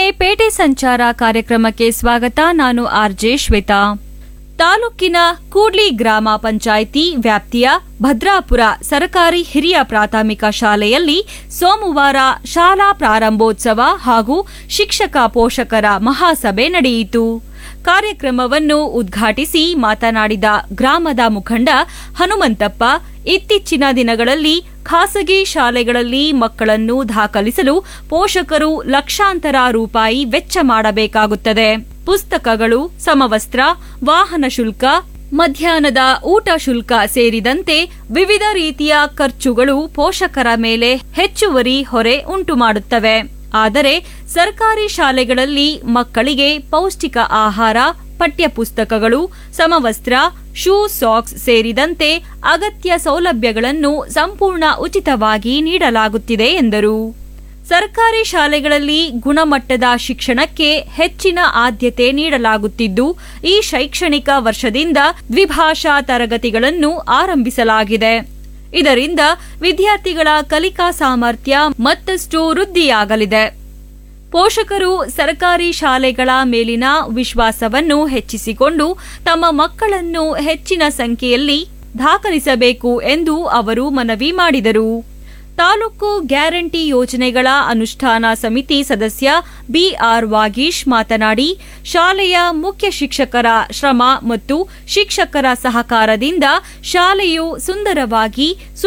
ಪೇಟೆ ಸಂಚಾರ ಕಾರ್ಯಕ್ರಮಕ್ಕೆ ಸ್ವಾಗತ ನಾನು ಆರ್ಜೆ ಶ್ವೇತಾ ತಾಲೂಕಿನ ಕೂಡ್ಲಿ ಗ್ರಾಮ ಪಂಚಾಯಿತಿ ವ್ಯಾಪ್ತಿಯ ಭದ್ರಾಪುರ ಸರ್ಕಾರಿ ಹಿರಿಯ ಪ್ರಾಥಮಿಕ ಶಾಲೆಯಲ್ಲಿ ಸೋಮವಾರ ಶಾಲಾ ಪ್ರಾರಂಭೋತ್ಸವ ಹಾಗೂ ಶಿಕ್ಷಕ ಪೋಷಕರ ಮಹಾಸಭೆ ನಡೆಯಿತು ಕಾರ್ಯಕ್ರಮವನ್ನು ಉದ್ಘಾಟಿಸಿ ಮಾತನಾಡಿದ ಗ್ರಾಮದ ಮುಖಂಡ ಹನುಮಂತಪ್ಪ ಇತ್ತೀಚಿನ ದಿನಗಳಲ್ಲಿ ಖಾಸಗಿ ಶಾಲೆಗಳಲ್ಲಿ ಮಕ್ಕಳನ್ನು ದಾಖಲಿಸಲು ಪೋಷಕರು ಲಕ್ಷಾಂತರ ರೂಪಾಯಿ ವೆಚ್ಚ ಮಾಡಬೇಕಾಗುತ್ತದೆ ಪುಸ್ತಕಗಳು ಸಮವಸ್ತ್ರ ವಾಹನ ಶುಲ್ಕ ಮಧ್ಯಾಹ್ನದ ಊಟ ಶುಲ್ಕ ಸೇರಿದಂತೆ ವಿವಿಧ ರೀತಿಯ ಖರ್ಚುಗಳು ಪೋಷಕರ ಮೇಲೆ ಹೆಚ್ಚುವರಿ ಹೊರೆ ಉಂಟುಮಾಡುತ್ತವೆ ಆದರೆ ಸರ್ಕಾರಿ ಶಾಲೆಗಳಲ್ಲಿ ಮಕ್ಕಳಿಗೆ ಪೌಷ್ಟಿಕ ಆಹಾರ ಪಠ್ಯಪುಸ್ತಕಗಳು ಸಮವಸ್ತ್ರ ಶೂ ಸಾಕ್ಸ್ ಸೇರಿದಂತೆ ಅಗತ್ಯ ಸೌಲಭ್ಯಗಳನ್ನು ಸಂಪೂರ್ಣ ಉಚಿತವಾಗಿ ನೀಡಲಾಗುತ್ತಿದೆ ಎಂದರು ಸರ್ಕಾರಿ ಶಾಲೆಗಳಲ್ಲಿ ಗುಣಮಟ್ಟದ ಶಿಕ್ಷಣಕ್ಕೆ ಹೆಚ್ಚಿನ ಆದ್ಯತೆ ನೀಡಲಾಗುತ್ತಿದ್ದು ಈ ಶೈಕ್ಷಣಿಕ ವರ್ಷದಿಂದ ದ್ವಿಭಾಷಾ ತರಗತಿಗಳನ್ನು ಆರಂಭಿಸಲಾಗಿದೆ ಇದರಿಂದ ವಿದ್ಯಾರ್ಥಿಗಳ ಕಲಿಕಾ ಸಾಮರ್ಥ್ಯ ಮತ್ತಷ್ಟು ವೃದ್ಧಿಯಾಗಲಿದೆ ಪೋಷಕರು ಸರ್ಕಾರಿ ಶಾಲೆಗಳ ಮೇಲಿನ ವಿಶ್ವಾಸವನ್ನು ಹೆಚ್ಚಿಸಿಕೊಂಡು ತಮ್ಮ ಮಕ್ಕಳನ್ನು ಹೆಚ್ಚಿನ ಸಂಖ್ಯೆಯಲ್ಲಿ ದಾಖಲಿಸಬೇಕು ಎಂದು ಅವರು ಮನವಿ ಮಾಡಿದರು ತಾಲೂಕು ಗ್ಯಾರಂಟಿ ಯೋಜನೆಗಳ ಅನುಷ್ಠಾನ ಸಮಿತಿ ಸದಸ್ಯ ಬಿಆರ್ ವಾಗೀಶ್ ಮಾತನಾಡಿ ಶಾಲೆಯ ಮುಖ್ಯ ಶಿಕ್ಷಕರ ಶ್ರಮ ಮತ್ತು ಶಿಕ್ಷಕರ ಸಹಕಾರದಿಂದ ಶಾಲೆಯು ಸುಂದರವಾಗಿ